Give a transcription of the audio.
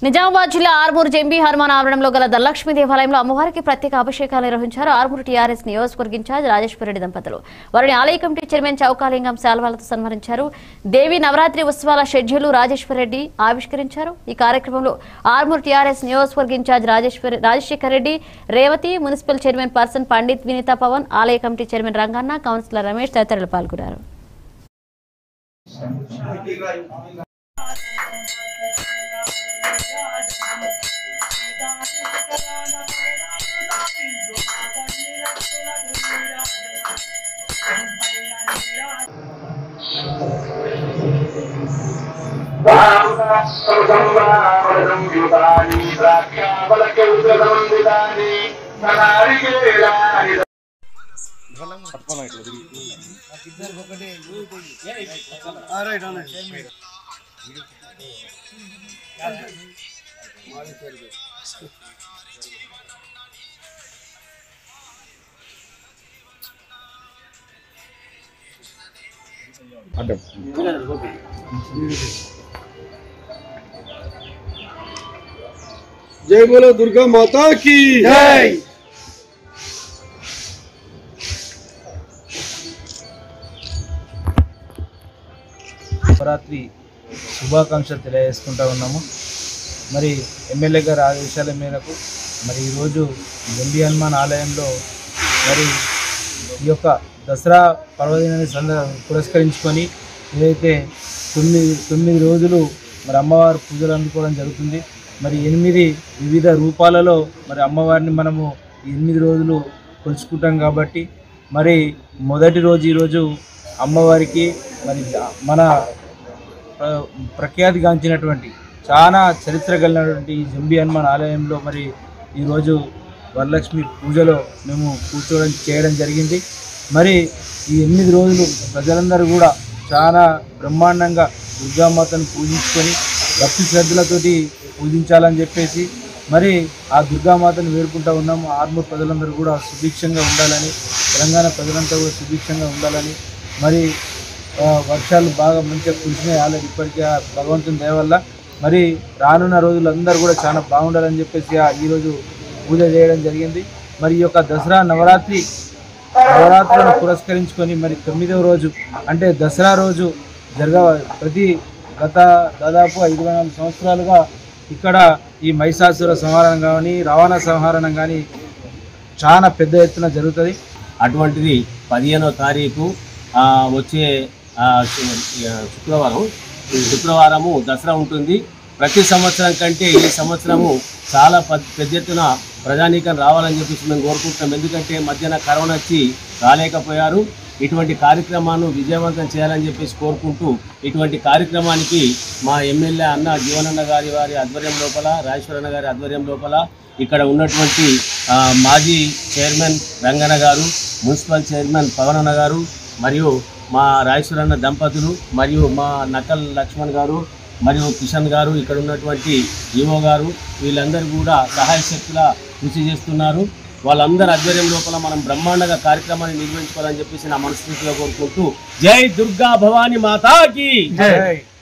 నిజామాబాద్ జిల్లా ఆర్మూరు జంబీ హనుమాన్ ఆవరణంలో గల ధనలక్ష్మి దేవాలయంలో అమ్మవారికి ప్రత్యేక అభిషేకాలు నిర్వహించారు ఆర్మూరు టీఆర్ఎస్ నియోజకవర్గ ఇన్ఛార్జ్ రాజేశ్వర రెడ్డి దంపతులు వారిని ఆలయ కమిటీ చైర్మన్ చౌకాలింగం శాల్వాలతో సన్మానించారు దేవి నవరాత్రి ఉత్సవాల షెడ్యూల్ రాజేశ్వర రెడ్డి ఆవిష్కరించారు ఈ కార్యక్రమంలో ఆర్మూరు టీఆర్ఎస్ నియోజకవర్గ incharge Rajeshwar Rajasekhar Reddy Revathi municipal chairperson Pandit Vineeta Pavan ఆలయ committee chairman Ranganna councillor Ramesh తదితరులు పాల్గొన్నారు సంయుతాని ద్రాక్షాఫలకౌద్రసమండితాని సనారికేలాని जय बोलो दुर्गा माता की जय నవరాత్రి శుభాకాంక్షలు తెలియజేసుకుంటా ఉన్నాము మరి ఎమ్మెల్యే గారి ఆదేశాల మేరకు మరి ఈరోజు గండి హనుమాన్ ఆలయంలో మరి ఈ యొక్క దసరా పర్వదినాన్ని సంద పురస్కరించుకొని ఏదైతే తొమ్మిది తొమ్మిది రోజులు మరి అమ్మవారి పూజలు అందుకోవడం జరుగుతుంది మరి ఎనిమిది వివిధ రూపాలలో మరి అమ్మవారిని మనము ఈ ఎనిమిది రోజులు కొలుచుకుంటాం కాబట్టి మరి మొదటి రోజు ఈరోజు అమ్మవారికి మరి మన ప్ర- ప్రఖ్యాతిగాంచినటువంటి చాలా చరిత్ర కలిగినటువంటి ఈ జంబి హనుమాన్ ఆలయంలో మరి ఈరోజు వరలక్ష్మి పూజలో మేము కూర్చోవడం చేయడం జరిగింది మరి ఈ ఎనిమిది రోజులు ప్రజలందరూ కూడా చాలా బ్రహ్మాండంగా దుర్గామాతను పూజించుకొని భక్తి శ్రద్ధలతోటి పూజించాలని చెప్పేసి మరి ఆ దుర్గామాతను వేడుకుంటూ ఉన్నాము ఆర్మూర్ ప్రజలందరూ కూడా సుభిక్షంగా ఉండాలని తెలంగాణ ప్రజలంతా కూడా సుభిక్షంగా ఉండాలని మరి ఆ, వర్షాలు బాగా మంచిగా కురిసినాయి ఆల్రెడీ ఇప్పటికీ ఆ భగవంతుని దయ వల్ల మరి రానున్న రోజులు అందరూ కూడా చాలా బాగుండాలని చెప్పేసి ఆ ఈరోజు పూజ చేయడం జరిగింది మరి ఈ యొక్క దసరా నవరాత్రి నవరాత్రులను పురస్కరించుకొని మరి తొమ్మిదవ రోజు అంటే దసరా రోజు జరగ ప్రతి గత దాదాపు ఐదు వందల సంవత్సరాలుగా ఇక్కడ ఈ మహిషాసుర సంహారం కానీ రావణ సంహారణం కానీ చాలా పెద్ద ఎత్తున జరుగుతుంది అటువంటిది పదిహేనో తారీఖు ఆ, వచ్చే ఆ, శు- ఆ, శుక్రవారం ఈ శుక్రవారము దసరా ఉంటుంది ప్రతి సంవత్సరం కంటే ఈ సంవత్సరము చాలా ప- పెద్ద ఎత్తున ప్రజానీకం రావాలని చెప్పేసి మేము కోరుకుంటున్నాం ఎందుకంటే మధ్యాహ్న కరోనా వచ్చి రాలేకపోయారు ఇటువంటి కార్యక్రమాన్ని విజయవంతం చేయాలని చెప్పేసి కోరుకుంటూ ఇటువంటి కార్యక్రమానికి మా ఎమ్మెల్యే అన్న జీవనన్న గారి వారి ఆధ్వర్యం లోపల రాజేశ్వరన్న గారి ఆధ్వర్యం లోపల ఇక్కడ ఉన్నటువంటి ఆ, మాజీ చైర్మన్ రంగన్న గారు మున్సిపల్ చైర్మన్ పవనన్న గారు మరియు మా రాజేశ్వరన్న దంపతులు మరియు మా నకల్ లక్ష్మణ్ గారు మరియు కిషన్ గారు ఇక్కడ ఉన్నటువంటి ఈవో గారు వీళ్ళందరూ కూడా సహాయ శక్తుల కృషి చేస్తున్నారు వాళ్ళందరి ఆధ్వర్యం లోపల మనం బ్రహ్మాండంగా కార్యక్రమాన్ని నిర్వహించుకోవాలని చెప్పేసి నా మనస్ఫూర్తిగా కోరుకుంటూ జై దుర్గా భవాని మాతాకి జై